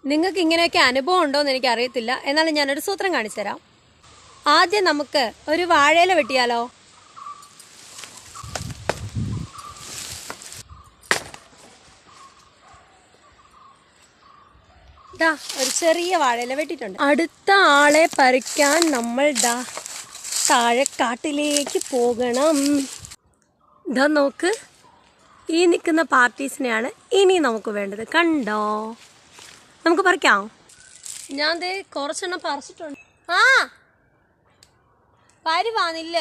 നിങ്ങൾക്ക് ഇങ്ങനെയൊക്കെ അനുഭവം ഉണ്ടോ എന്ന് എനിക്ക് അറിയത്തില്ല എന്നാലും ഞാനൊരു സൂത്രം കാണിച്ചു തരാം ആദ്യം നമുക്ക് ഒരു വാഴയില വെട്ടിയാലോ ദാ ഒരു ചെറിയ വാഴയില വെട്ടിയിട്ടുണ്ട് അടുത്ത ആളെ പറിക്കാൻ നമ്മൾ ദാ താഴെക്കാട്ടിലേക്ക് പോകണം ഇതാ നോക്ക് ഈ നിൽക്കുന്ന പാർട്ടീസിനെയാണ് ഇനി നമുക്ക് വേണ്ടത് കണ്ടോ നമുക്ക് പറിക്കാം ഞാൻ ദേ കുറച്ചെണ്ണം പറിച്ചിട്ടുണ്ട് ആ പരി വാന്നില്ല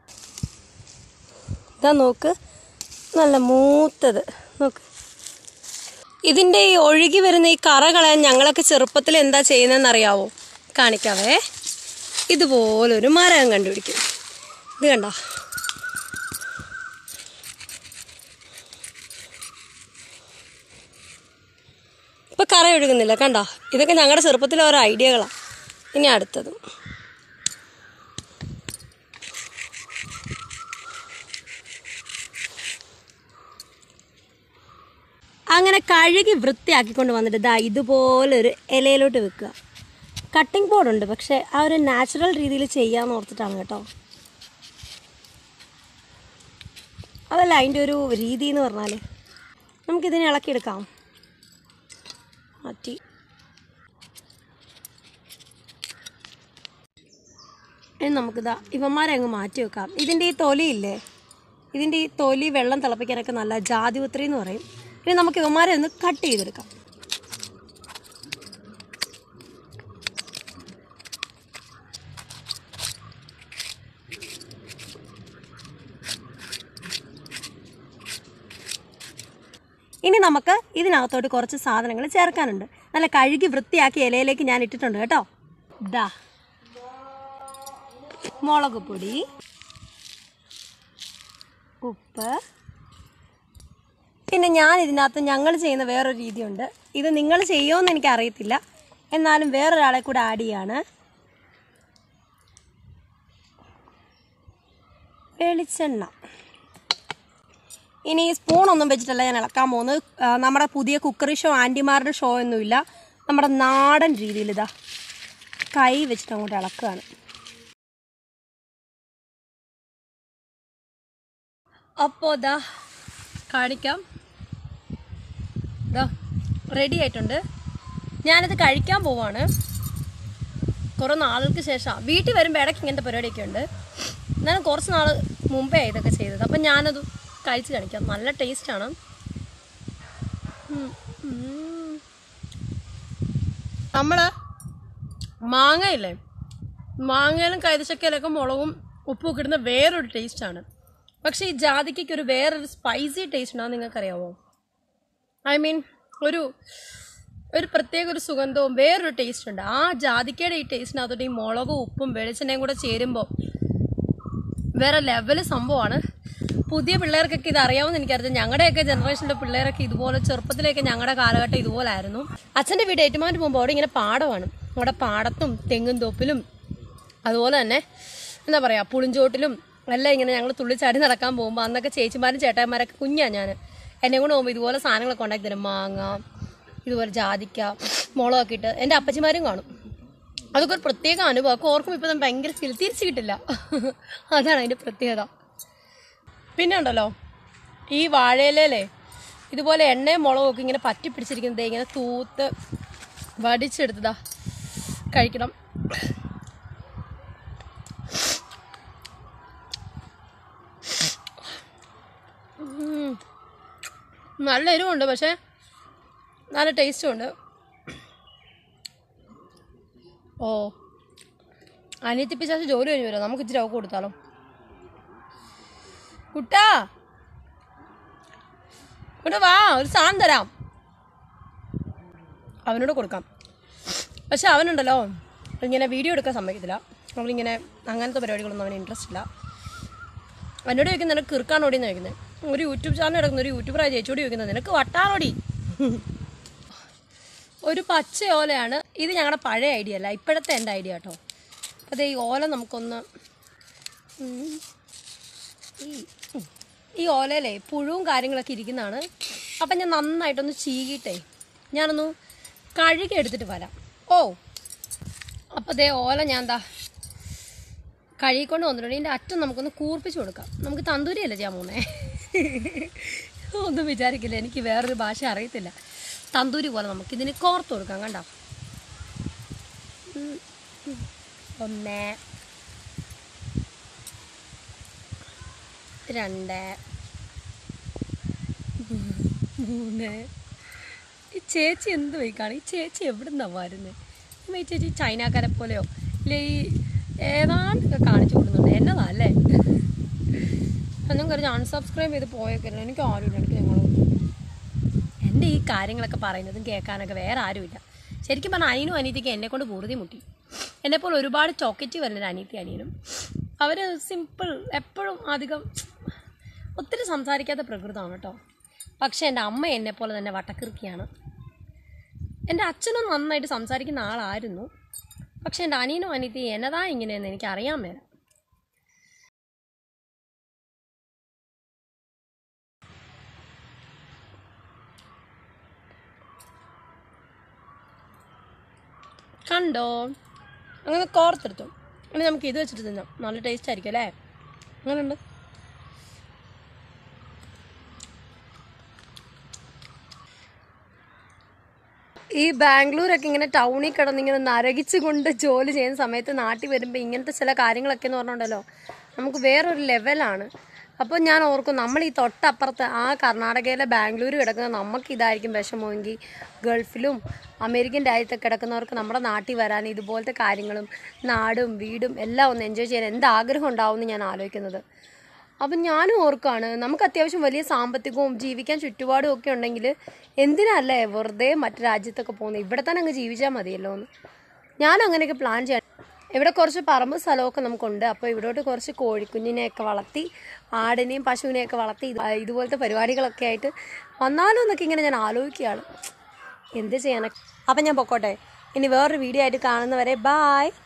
ഇതാ നോക്ക് നല്ല മൂത്തത് നോക്ക് ഇതിന്റെ ഈ ഒഴുകി വരുന്ന ഈ കറ കളയാൻ ഞങ്ങളൊക്കെ ചെറുപ്പത്തിൽ എന്താ ചെയ്യുന്നതെന്ന് അറിയാവോ കാണിക്കാവേ ഇതുപോലൊരു മരം കണ്ടുപിടിക്കും ഇത് കണ്ടോ ഇപ്പൊ കറ ഒഴുകുന്നില്ല കണ്ടോ ഇതൊക്കെ ഞങ്ങളുടെ ചെറുപ്പത്തിലെ ഓരോ ഐഡിയകളാണ് ഇനി അടുത്തത് അങ്ങനെ കഴുകി വൃത്തിയാക്കിക്കൊണ്ട് വന്നിട്ട് ദാ ഇതുപോലൊരു ഇലയിലോട്ട് വെക്കുക കട്ടിംഗ് ബോർഡുണ്ട് പക്ഷെ ആ ഒരു നാച്ചുറൽ രീതിയിൽ ചെയ്യാന്ന് ഓർത്തിട്ടാണ് കേട്ടോ അതല്ല അതിൻ്റെ ഒരു രീതി എന്ന് പറഞ്ഞാൽ നമുക്കിതിനെ ഇളക്കിയെടുക്കാം മാറ്റി ഇനി നമുക്കിതാ ഇവന്മാരെ അങ്ങ് മാറ്റി വെക്കാം ഇതിൻ്റെ ഈ തൊലിയില്ലേ ഇതിൻ്റെ ഈ തൊലി വെള്ളം തിളപ്പിക്കാനൊക്കെ നല്ല ജാതിപത്രി എന്ന് പറയും ഇനി നമുക്ക് ഇവന്മാരെ ഒന്ന് കട്ട് ചെയ്തെടുക്കാം ഇനി നമുക്ക് ഇതിനകത്തോട്ട് കുറച്ച് സാധനങ്ങൾ ചേർക്കാനുണ്ട് നല്ല കഴുകി വൃത്തിയാക്കി ഇലയിലേക്ക് ഞാൻ ഇട്ടിട്ടുണ്ട് കേട്ടോ ദാ മുളക് പൊടി ഉപ്പ് പിന്നെ ഞാൻ ഇതിനകത്ത് ഞങ്ങൾ ചെയ്യുന്ന വേറൊരു രീതിയുണ്ട് ഇത് നിങ്ങൾ ചെയ്യുമോയെന്ന് എനിക്ക് അറിയത്തില്ല എന്നാലും വേറൊരാളെ കൂടെ ആഡ് ചെയ്യാണ് വെളിച്ചെണ്ണ ഇനി സ്പൂണൊന്നും വെച്ചിട്ടല്ല ഞാൻ ഇളക്കാൻ പോകുന്നത് ആ, നമ്മുടെ പുതിയ കുക്കറി ഷോ ആൻറ്റിമാരുടെ ഷോ ഒന്നുമില്ല നമ്മുടെ നാടൻ രീതിയിൽ ഇതാ കൈ വെച്ചിട്ട് അങ്ങോട്ട് ഇളക്കുകയാണ് അപ്പോൾ ദാ കാണിക്കാം ദാ റെഡി ആയിട്ടുണ്ട് ഞാനിത് കഴിക്കാൻ പോവാണ് കുറേ നാളുകൾക്ക് ശേഷം വീട്ടിൽ വരുമ്പോൾ ഇടയ്ക്ക് ഇങ്ങനത്തെ പരിപാടിയൊക്കെ ഉണ്ട് ഞാൻ കുറച്ച് നാൾ മുമ്പേ ഇതൊക്കെ ചെയ്തത് അപ്പം ഞാനത് കഴിച്ച് കാണിക്കാം നല്ല ടേസ്റ്റാണ് നമ്മൾ മാങ്ങയില്ലേ മാങ്ങയിലും കൈതച്ചക്കയിലൊക്കെ മുളകും ഉപ്പും ഒക്കെ ഇടുന്ന വേറൊരു ടേസ്റ്റാണ് പക്ഷേ ഈ ജാതിക്കയ്ക്ക് ഒരു വേറൊരു സ്പൈസി ടേസ്റ്റ് ഉണ്ടാവും നിങ്ങൾക്കറിയാവോ ഐ മീൻ ഒരു ഒരു പ്രത്യേക ഒരു സുഗന്ധവും വേറൊരു ടേസ്റ്റ് ഉണ്ട് ആ ജാതിക്കയുടെ ഈ ടേസ്റ്റിനകത്തോട്ട് ഈ മുളകും ഉപ്പും വെളിച്ചെണ്ണയും കൂടെ ചേരുമ്പോൾ വേറെ ലെവല് സംഭവമാണ് പുതിയ പിള്ളേർക്കൊക്കെ ഇത് അറിയാമെന്ന് എനിക്കറിയാം ഞങ്ങളുടെയൊക്കെ ജനറേഷനിലെ പിള്ളേരൊക്കെ ഇതുപോലെ ചെറുപ്പത്തിലേക്ക് ഞങ്ങളുടെ കാലഘട്ടം ഇതുപോലായിരുന്നു അച്ഛൻ്റെ വീട് ഏറ്റുമാൻ്റെ പോകുമ്പോൾ അവിടെ ഇങ്ങനെ പാടമാണ് അവിടെ പാടത്തും തെങ്ങും തോപ്പിലും അതുപോലെ തന്നെ എന്താ പറയുക പുളിഞ്ചോട്ടിലും എല്ലാം ഇങ്ങനെ ഞങ്ങൾ തുള്ളിച്ചാടി നടക്കാൻ പോകുമ്പോൾ അന്നൊക്കെ ചേച്ചിമാരും ചേട്ടായിമാരൊക്കെ കുഞ്ഞാ ഞാൻ എന്നെ കൊണ്ട് പോകുമ്പോൾ ഇതുപോലെ സാധനങ്ങളൊക്കെ ഉണ്ടാക്കി തരും മാങ്ങ ഇതുപോലെ ജാതിക്ക മുളകൊക്കെ ഇട്ട് എൻ്റെ അപ്പച്ചിമാരും കാണും അതൊക്കെ ഒരു പ്രത്യേക അനുഭവം ഒക്കെ ഓർക്കുമ്പോൾ ഇപ്പം ഭയങ്കര ഫീൽ തിരിച്ചു കിട്ടില്ല അതാണ് അതിൻ്റെ പ്രത്യേകത പിന്നെ ഉണ്ടല്ലോ ഈ വാഴയിലല്ലേ ഇതുപോലെ എണ്ണയും മുളകും ഒക്കെ ഇങ്ങനെ പറ്റി പിടിച്ചിരിക്കുന്നത് ഇങ്ങനെ തൂത്ത് വടിച്ചെടുത്തതാ കഴിക്കണം ഉം. നല്ല എരിവുണ്ട് പക്ഷേ നല്ല ടേസ്റ്റും ഉണ്ട് ഓ അനിയത്തി പിശാച്ച് ജോലി കഴിഞ്ഞ് വരാം നമുക്ക് ഇച്ചിരി അവക്ക് കൊടുത്താലോ കുട്ടാ ഇവിടെ വാ ഒരു സാധനം തരാം അവനോട് കൊടുക്കാം പക്ഷെ അവനുണ്ടല്ലോ ഇങ്ങനെ വീഡിയോ എടുക്കാൻ സമ്മതിക്കത്തില്ല അവനിങ്ങനെ അങ്ങനത്തെ പരിപാടികളൊന്നും അവന് ഇൻട്രസ്റ്റ് ഇല്ല എന്നോട് ചോദിക്കുന്നത് നിനക്ക് കിറുക്കാണോടി എന്ന് ചോദിക്കുന്നത് ഒരു യൂട്യൂബ് ചാനൽ എടുക്കുന്ന ഒരു യൂട്യൂബറായ ചേച്ചിയോട് ചോദിക്കുന്നത് നിനക്ക് വട്ടാണോടി ഒരു പച്ച ഓലയാണ് ഇത് ഞങ്ങളുടെ പഴയ ഐഡിയ അല്ല ഇപ്പോഴത്തെ എൻ്റെ ഐഡിയ കേട്ടോ അപ്പോൾ ദേ ഈ ഓല നമുക്കൊന്ന് ഉം, ഈ ഉം, ഈ ഓലയിലേ പുഴുവും കാര്യങ്ങളൊക്കെ ഇരിക്കുന്നതാണ് അപ്പം ഞാൻ നന്നായിട്ടൊന്ന് ചീകിയിട്ടേ ഞാനൊന്ന് കഴുകി എടുത്തിട്ട് വരാം ഓ അപ്പോൾ ദേ ഓല ഞാൻ എന്താ കഴുകിക്കൊണ്ട് വന്നിട്ടുണ്ട് ഇതിൻ്റെ അറ്റം നമുക്കൊന്ന് കൂർപ്പിച്ച് കൊടുക്കാം നമുക്ക് തന്തൂരിയല്ലേ ചെയ്യാൻ പോകുന്നേ ഒന്നും വിചാരിക്കില്ല എനിക്ക് വേറൊരു ഭാഷ അറിയത്തില്ല തന്തൂരി പോലെ നമുക്കിതിന് കോർത്ത് കൊടുക്കാം കണ്ടോ ഉം, ഉം. ഒന്ന് രണ്ട് മൂന്ന് ഈ ചേച്ചി എന്ത് വയ്ക്കാണ് ഈ ചേച്ചി എവിടെ നിന്നാണ് വരുന്നത് ഈ ചേച്ചി ചൈനക്കാരെ പോലെയോ ഇല്ല ഈ ഏതാണ്ടൊക്കെ കാണിച്ചു കൊടുക്കുന്നുണ്ട് എന്നതാ അല്ലേ ഒന്നും കരുതി അൺസബ്സ്ക്രൈബ് ചെയ്ത് പോയേക്കില്ല എനിക്ക് ആരുമില്ല എനിക്ക് നിങ്ങൾ എൻ്റെ ഈ കാര്യങ്ങളൊക്കെ പറയുന്നതും കേൾക്കാനൊക്കെ വേറെ ആരുമില്ല ശരിക്കും പറഞ്ഞാൽ അനിയനും അനീതിക്ക് എന്നെ കൊണ്ട് പൂർതി മുട്ടി എന്നെപ്പോലെ ഒരുപാട് ചോക്കറ്റ് വരുന്നൊരു അനീതി അനിയനും അവർ സിമ്പിൾ എപ്പോഴും അധികം ഒത്തിരി സംസാരിക്കാത്ത പ്രകൃതമാണ് കേട്ടോ പക്ഷേ എൻ്റെ അമ്മ എന്നെപ്പോലെ തന്നെ വട്ടക്കിറുക്കിയാണ് എൻ്റെ അച്ഛനും നന്നായിട്ട് സംസാരിക്കുന്ന ആളായിരുന്നു പക്ഷെ എൻ്റെ അനിയനും അനിയത്തി എന്നതാ ഇങ്ങനെയെന്ന് എനിക്ക് അറിയാൻ മേല കണ്ടോ അങ്ങനെ കോർത്തെടുത്തു ഇനി നമുക്ക് ഇത് വെച്ചിട്ട് തിന്നാം നല്ല ടേസ്റ്റ് ആയിരിക്കും അല്ലേ അങ്ങനെയുണ്ട് ഈ ബാംഗ്ലൂരൊക്കെ ഇങ്ങനെ ടൗണിൽ കിടന്ന് ഇങ്ങനെ നരകിച്ച് കൊണ്ട് ജോലി ചെയ്യുന്ന സമയത്ത് നാട്ടിൽ വരുമ്പോൾ ഇങ്ങനത്തെ ചില കാര്യങ്ങളൊക്കെ എന്ന് പറഞ്ഞിട്ടുണ്ടല്ലോ നമുക്ക് വേറൊരു ലെവലാണ് അപ്പോൾ ഞാൻ ഓർക്കും നമ്മൾ ഈ തൊട്ടപ്പുറത്ത് ആ കർണാടകയിലെ ബാംഗ്ലൂർ കിടക്കുന്ന നമുക്ക് ഇതായിരിക്കും വിഷമമെങ്കിൽ ഗൾഫിലും അമേരിക്കൻ രാജ്യത്തൊക്കെ കിടക്കുന്നവർക്ക് നമ്മുടെ നാട്ടിൽ വരാൻ ഇതുപോലത്തെ കാര്യങ്ങളും നാടും വീടും എല്ലാം ഒന്ന് എൻജോയ് ചെയ്യാൻ എന്ത് ആഗ്രഹം ഉണ്ടാവും എന്ന് ഞാൻ ആലോചിക്കുന്നത് അപ്പം ഞാനും ഓർക്കാണ് നമുക്ക് അത്യാവശ്യം വലിയ സാമ്പത്തികവും ജീവിക്കാൻ ചുറ്റുപാടും ഒക്കെ ഉണ്ടെങ്കിൽ എന്തിനല്ലേ വെറുതെ മറ്റു രാജ്യത്തൊക്കെ പോകുന്നത് ഇവിടെ തന്നെ അങ്ങ് ജീവിച്ചാൽ മതിയല്ലോ എന്ന് ഞാനും അങ്ങനെയൊക്കെ പ്ലാൻ ചെയ്യാൻ ഇവിടെ കുറച്ച് പറമ്പ് സ്ഥലമൊക്കെ നമുക്കുണ്ട് അപ്പോൾ ഇവിടോട്ട് കുറച്ച് കോഴിക്കുഞ്ഞിനെയൊക്കെ വളർത്തി ആടിനെയും പശുവിനെയൊക്കെ വളർത്തി ഇത് ഇതുപോലത്തെ പരിപാടികളൊക്കെ ആയിട്ട് വന്നാലോ എന്നൊക്കെ ഇങ്ങനെ ഞാൻ ആലോചിക്കുകയാണ് എന്ത് ചെയ്യാനൊക്കെ അപ്പം ഞാൻ പൊക്കോട്ടെ ഇനി വേറൊരു വീഡിയോ ആയിട്ട് കാണുന്നവരെ ബായ്